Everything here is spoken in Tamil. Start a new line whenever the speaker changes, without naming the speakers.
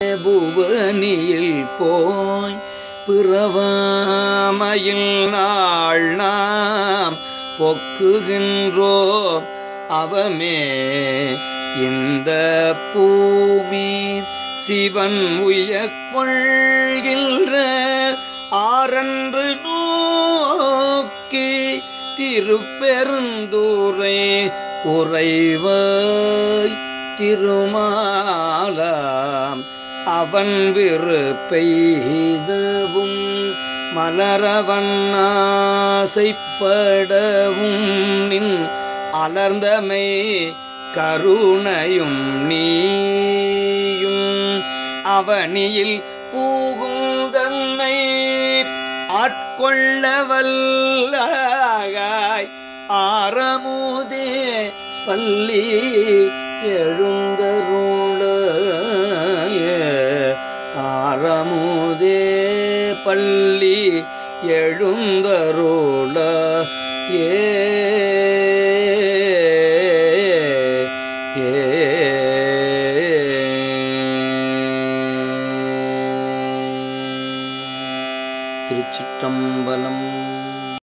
புவனியில் போய் பிறவாமையில் நாள் நாம் பொக்குகின்றோம் அவமே இந்த பூமி சிவன் உயக் கொள்கின்ற ஆரன்று நோக்கி திருப்பெருந்தூரை உறைவாய் திருமாலாம் அவன் விருப்பெய்தவும் மலரவன் ஆசைப்படவும் நின் அலர்ந்தமை கருணையும் நீயும் அவனியில் பூகும் தன்னை ஆட்கொள்ள வல்லாகாய் ஆரமுதே பள்ளி எழுந்தருள ஆரமுதே பள்ளி எழுந்தருள ஏ திருச்சிற்றம்பலம்